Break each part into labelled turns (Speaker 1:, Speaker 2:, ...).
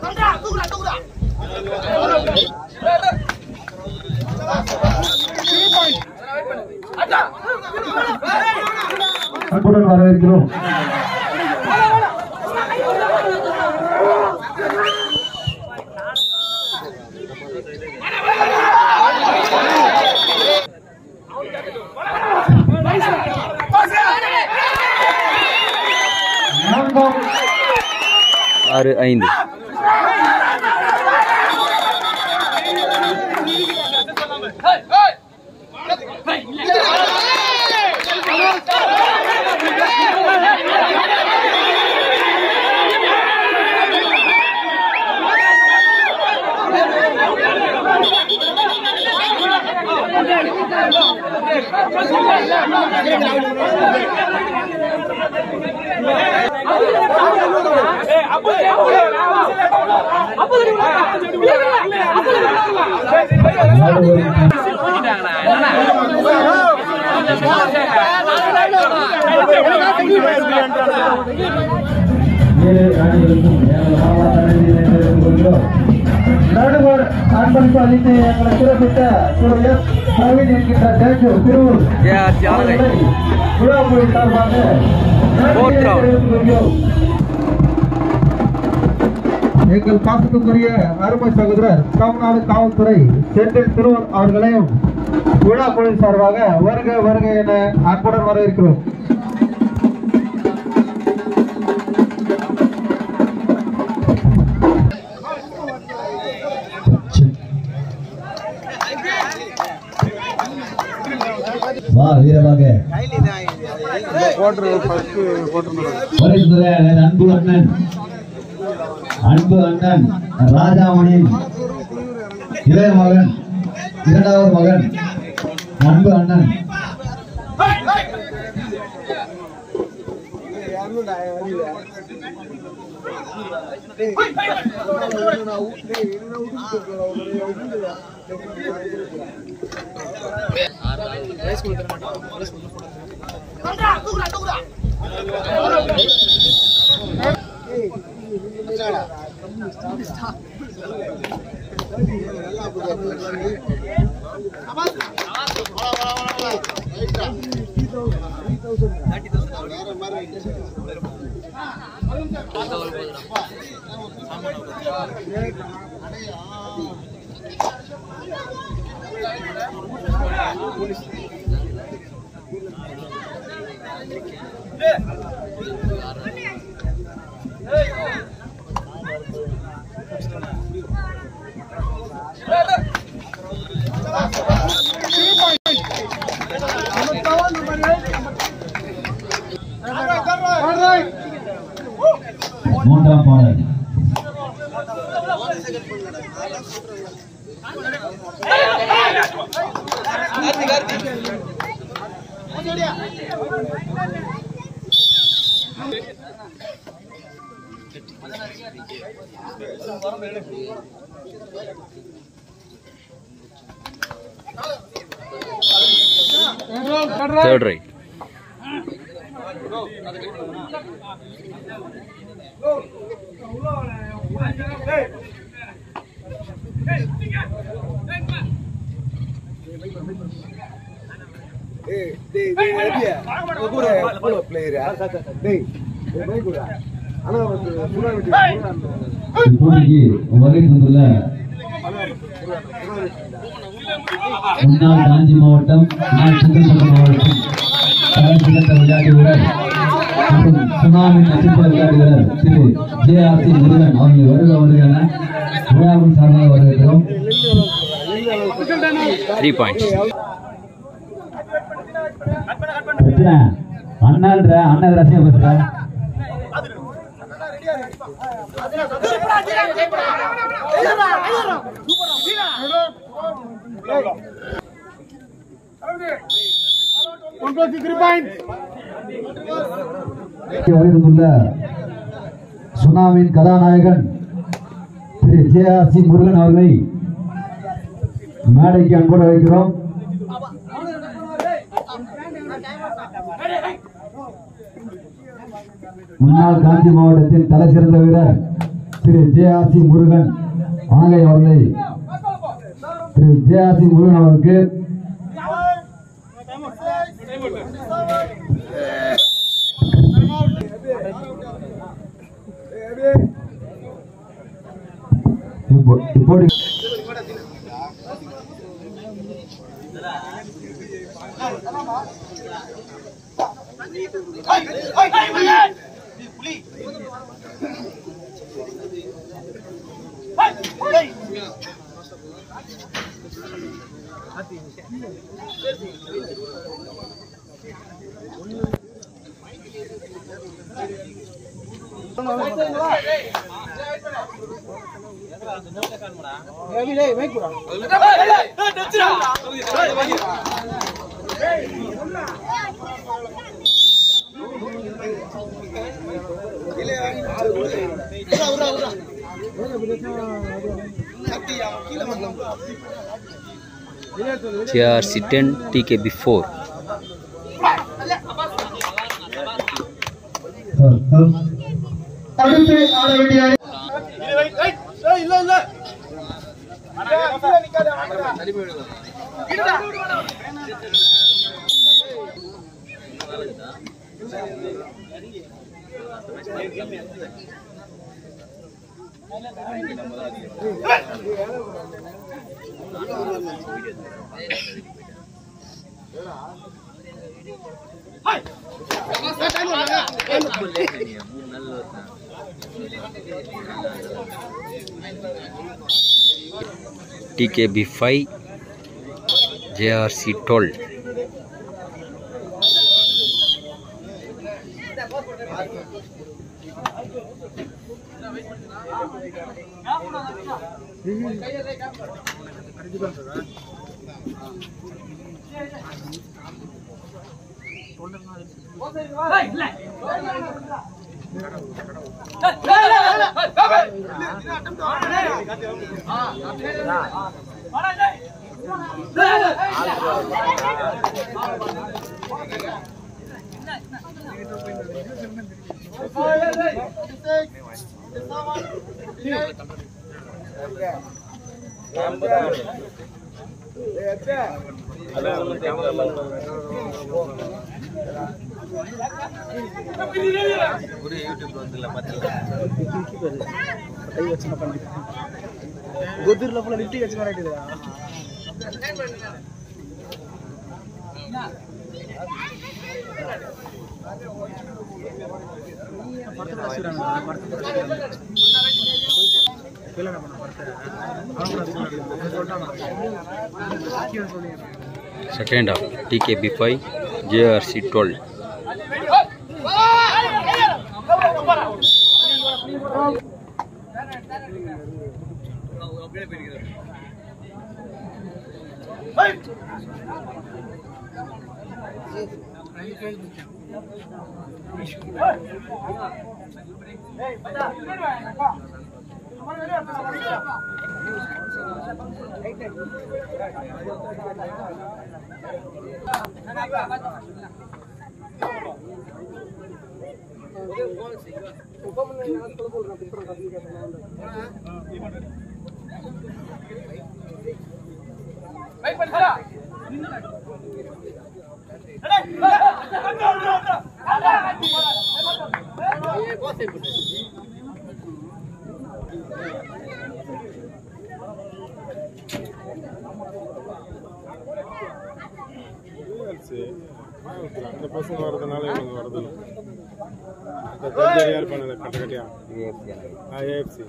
Speaker 1: அன்புடன் வரவேற்கிறோம் நான்காம்
Speaker 2: ஆறு ஐந்து
Speaker 1: ஏழு அணிகளுக்கும் எங்கள் மாவட்ட நன்றியை தெரிவித்துக் கொள்கிறோம். நடுவர் அன்பளிப்பு அளித்து எங்களை சிறப்பித்த திரு எஸ் பிரவீன் என்கின்ற ஜட்ஜு திருவூர்
Speaker 2: JRC ஆலை.
Speaker 1: அவர்களை விழாக்குழு சார்பாக நன்றியை
Speaker 2: Fourth round.
Speaker 1: தெரிவித்துக் கொள்கிறோம். எங்கள் பாசத்துக்குரிய அருமை சகோதரர் தமிழ்நாடு காவல்துறை செந்தில் திருவூர் அவர்களையும் விழா குழு சார்பாக வருக வருக என அன்புடன் வரவேற்கிறோம்
Speaker 3: வா வீரமாக வருகிற அன்பு அண்ணன் அன்பு அண்ணன் ராஜாமணியின் இளைய மகன் இரண்டாவது மகன் அன்பு அண்ணன் மூன்றாம் பாடல்
Speaker 2: தேர்ட் ரைட்
Speaker 3: இப்போதைக்கு வருகை தந்துள்ள முன்னாள் காஞ்சி மாவட்டம் முன்னாள் சிங்கப்பூர் மாவட்டம் தலை சிறந்த விளையாட்டு வீரர் மற்றும் சுனாமி நட்சத்திர விளையாட்டு வீரர் திரு ஜே ஆர் சி முருகன் அவர்கள் வருக வருகிற விழாவின் சார்பாக வருகிறோம்
Speaker 2: த்ரீ பாயிண்ட்ஸ்
Speaker 3: அண்ணான்ற அண்ணன் ரசிகம் பேசுறேன் வருகின்றுள்ள சுனாமின் கதாநாயகன் திரு ஜே ஆர் சி முருகன் அவர்களை மேடைக்கு அன்போடு வைக்கிறோம் முன்னாள் காஞ்சி மாவட்டத்தின் தலை சிறந்த வீரர் திரு ஜே ஆர் சி முருகன் ஆலை அவர்களை திரு ஜே ஆர் சி முருகன் அவருக்கு இப்போ இப்போது
Speaker 2: JRC 10 TKB 4
Speaker 1: அடுத்து ஆட வேண்டிய அணி
Speaker 2: TKB 5 JRC 12 Second half TKB 5 JRC 12
Speaker 4: அந்த பசங்க வர்றதுனால இவங்க வரதில்ல இந்த தஞ்சாவூர் யார் பண்ணல கட்ட கட்டியா ஆ ஏஎஃப்சி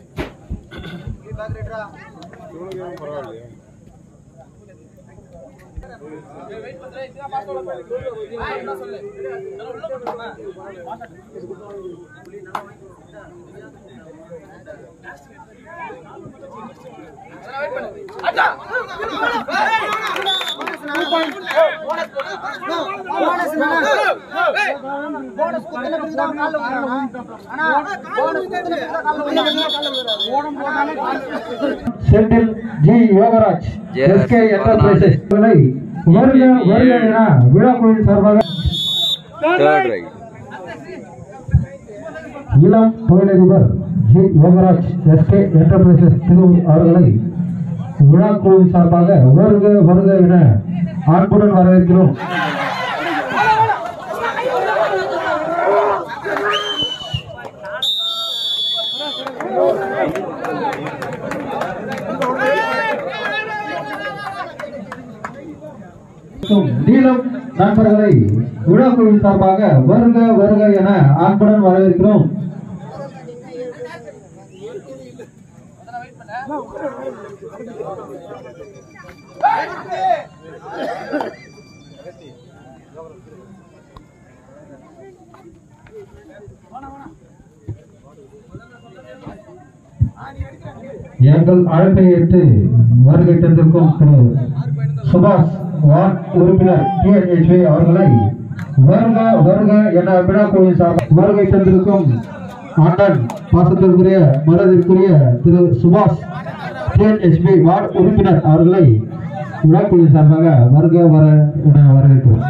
Speaker 4: இவனுக்கு எதுவும் பரவாயில்லையா
Speaker 1: Senthil G Yogaraj
Speaker 2: J.
Speaker 1: SK enterprises இவர்களை வருக வருக என விழா குழுவின் சார்பாக
Speaker 2: Third right
Speaker 1: இளம் தொழிலதிபர் G Yogaraj SK enterprises Thiruvur அவர்களை விழா குழுவின் சார்பாக வருக வருக என அன்புடன் வரவேற்கிறோம் மற்றும் நீலம் நண்பர்களை விழா குழுவின் சார்பாக வருக வருக என அன்புடன் வரவேற்கிறோம் எங்கள் அழைப்பை ஏற்று வருகை தந்திருக்கும் திரு சுபாஷ் வார்டு உறுப்பினர் டிஎன்ஹெச்வி அவர்களை வருக வருக என விழா குழுவின் சார்பாக வருகை தந்திருக்கும் அண்ணன் பாசத்திற்குரிய மனதிற்குரிய திரு சுபாஷ் டிஎன்ஹெச்பி வார்டு உறுப்பினர் அவர்களை விழா குழுவின் சார்பாக வருக வர என வரவேற்கிறோம்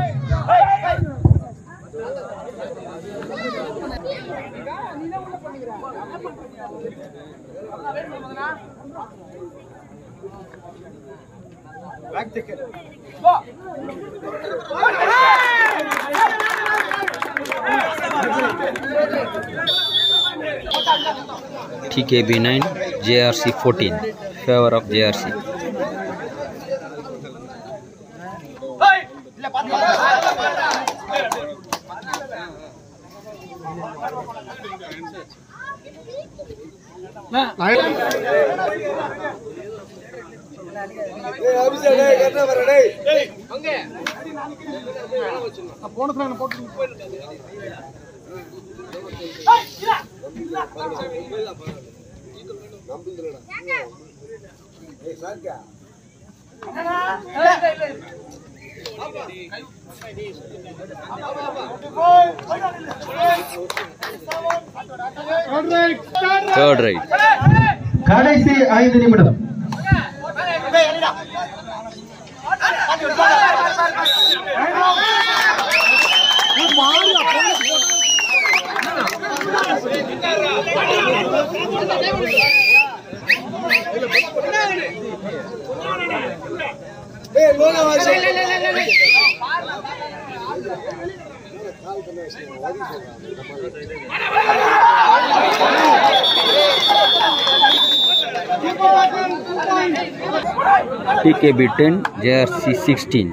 Speaker 2: TKB 9 JRC 14 favor of JRC third right
Speaker 1: கடைசி ஐந்து நிமிடம்
Speaker 2: TKB 10 JRC 16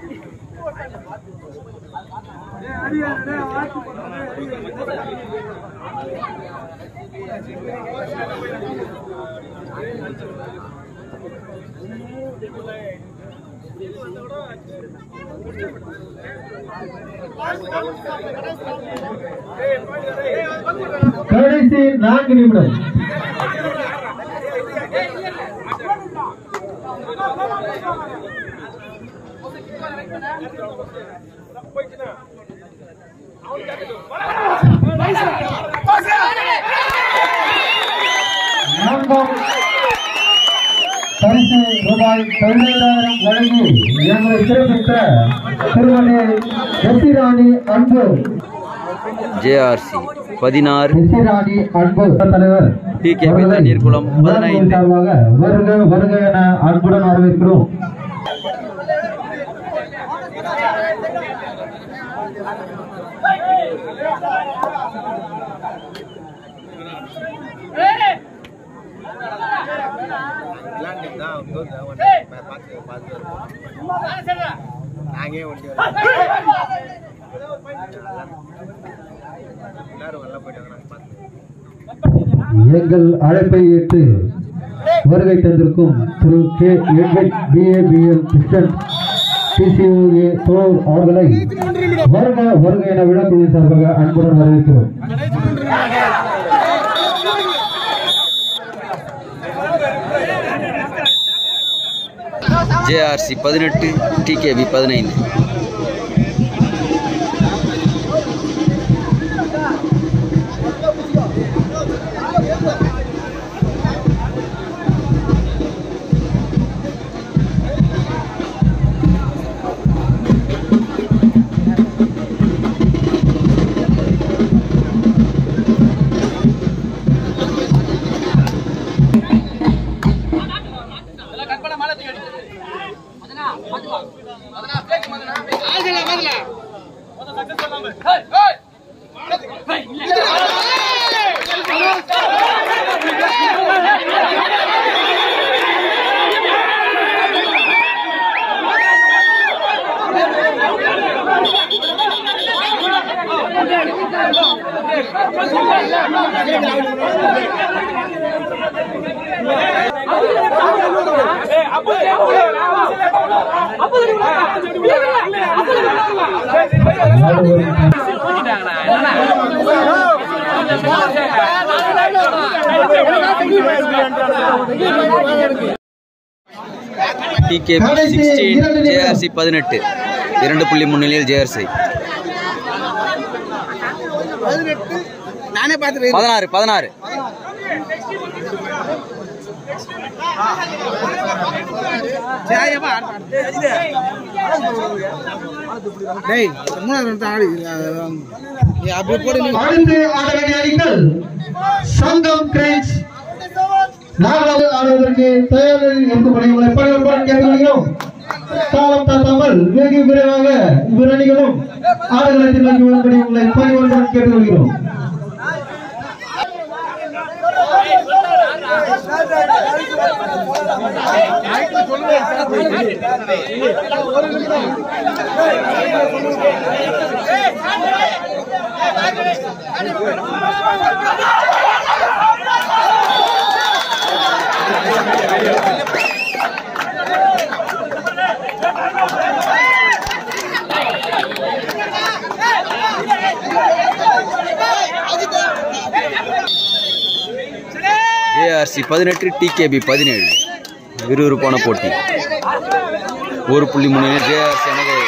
Speaker 1: கடைசி நான்கு நிமிடம் நான்காம் பரிசு ரூபாய் பதினைந்தாயிரம் வழங்கி எங்களை சிறப்பித்த திருமணி எசிராணி அன்பு
Speaker 2: JRC பதினாறு
Speaker 1: எசிராணி அன்பு தலைவர்
Speaker 2: TKP
Speaker 1: அவர்களை
Speaker 2: தண்ணீர்குளம் பதினைந்து.
Speaker 1: சார்பாக வருக வருக என அன்புடன் வரவேற்கிறோம்
Speaker 4: நாங்கே வண்டி எல்லாரும் வெளில போயிட்டாங்க நாங்கள் பார்த்து
Speaker 1: எங்கள் அழைப்பை ஏற்று வருகை தந்திருக்கும் திரு கே எட்வின் பிஏபிஎல் கிறிஸ்டன் பிசிஓஏ தோர் அவர்களை வருக வருக என விழாக்குழுவின் சார்பாக அன்புடன் வரவேற்கிறோம்
Speaker 2: JRC பதினெட்டு TKB பதினைந்து டிகேபி சிக்ஸ்டீன் ஜேஆர்சி பதினெட்டு இரண்டு புள்ளி முன்னிலையில் ஜேஆர்சி
Speaker 5: நானே பார்த்துட்டு
Speaker 2: பதினாறு பதினாறு
Speaker 5: டேய் மூணாவது ஆடி அப்படி போடு நீ
Speaker 1: அடுத்து ஆட வேண்டிய அணிகள் சங்கம் கிரேன்ஸ் நான்காவது ஆடுவதற்கு தயாரில் இருக்கக்கூடிய உங்களை பணியுடன் கேட்டுக்கொள்கிறோம் காலம் தாத்தாமல் வெகு விரைவாக இவ்விரு அணிகளும் ஆடுகளத்தில் நோக்கி வரும்படி உங்களை பணியுடன் கேட்டுக்கொள்கிறோம்
Speaker 2: ஜேஆர்சி பதினெட்டு டிகேபி பதினேழு விறுவிறுப்பான போட்டி ஒரு புள்ளி முன்னிலையில் ஜேஆர்சி எனக்கு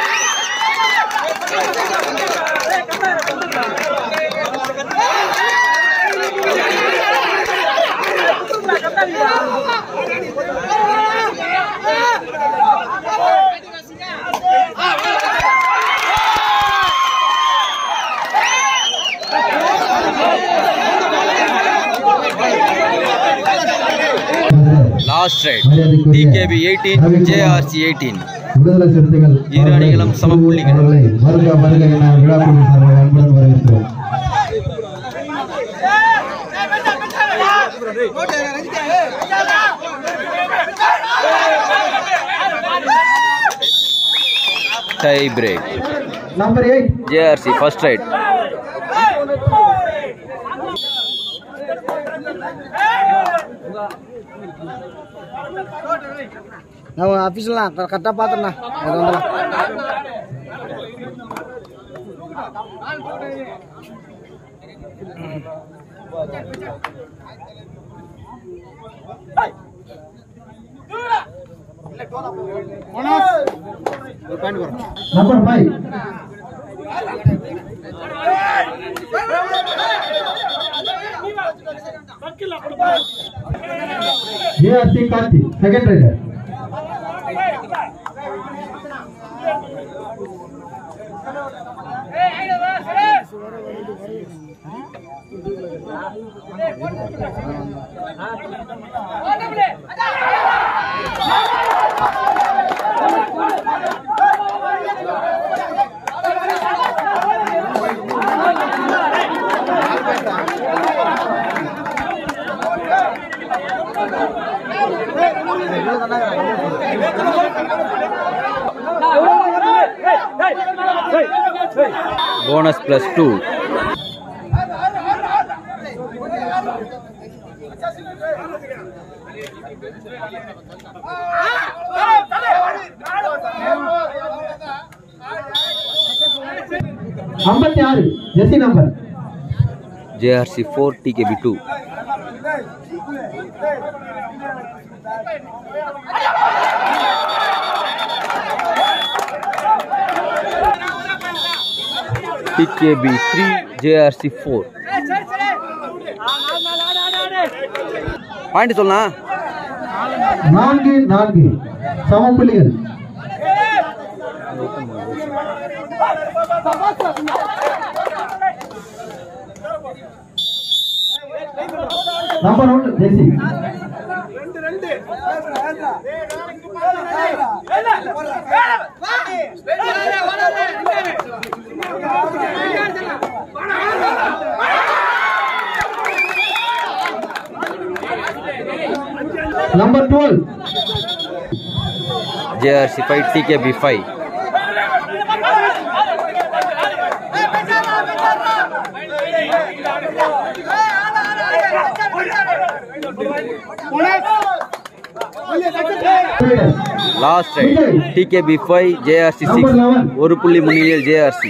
Speaker 2: last raid TKP eighteen JRC eighteen
Speaker 1: விடுதலை சிறுத்தைகள்
Speaker 2: இரு அணிகளும் சம புள்ளிகள்.
Speaker 1: அவர்களை வருக வருக என விழாக்குழு சார்பாக அன்புடன் வரவேற்கிறோம்
Speaker 2: tie break
Speaker 1: number eight
Speaker 2: JRC first raid
Speaker 5: நான் ஆஃபீஸ்லாம் கரெக்டாக பார்த்துண்ணா அது வந்துடலாம்
Speaker 1: number five JRC Karthi second raider
Speaker 2: bonus plus two
Speaker 1: ஐம்பத்தி ஆறு JC number
Speaker 2: JRC four TKP two TKP three JRC four point சொல்லலாம்
Speaker 1: நான்கு நான்கு சம புள்ளிகள் number one JC number twelve
Speaker 2: JRC five TKP five last raid TKP five JRC six ஒரு புள்ளி முன்னிலையில் ஜேஆர்சி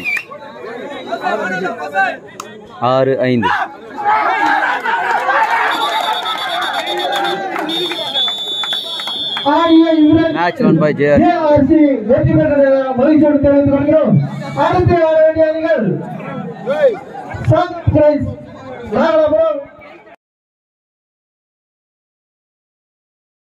Speaker 2: ஆறு ஐந்து
Speaker 1: ஆடிய இவரன்
Speaker 2: match won by JRC
Speaker 1: JRC வெற்றி பெற்றதை மகிழ்ச்சியோடு தெரிவித்துக் கொள்கிறோம் அடுத்து ஆட வேண்டிய அணிகள் சன்ரைஸ் நாகலாபுரம்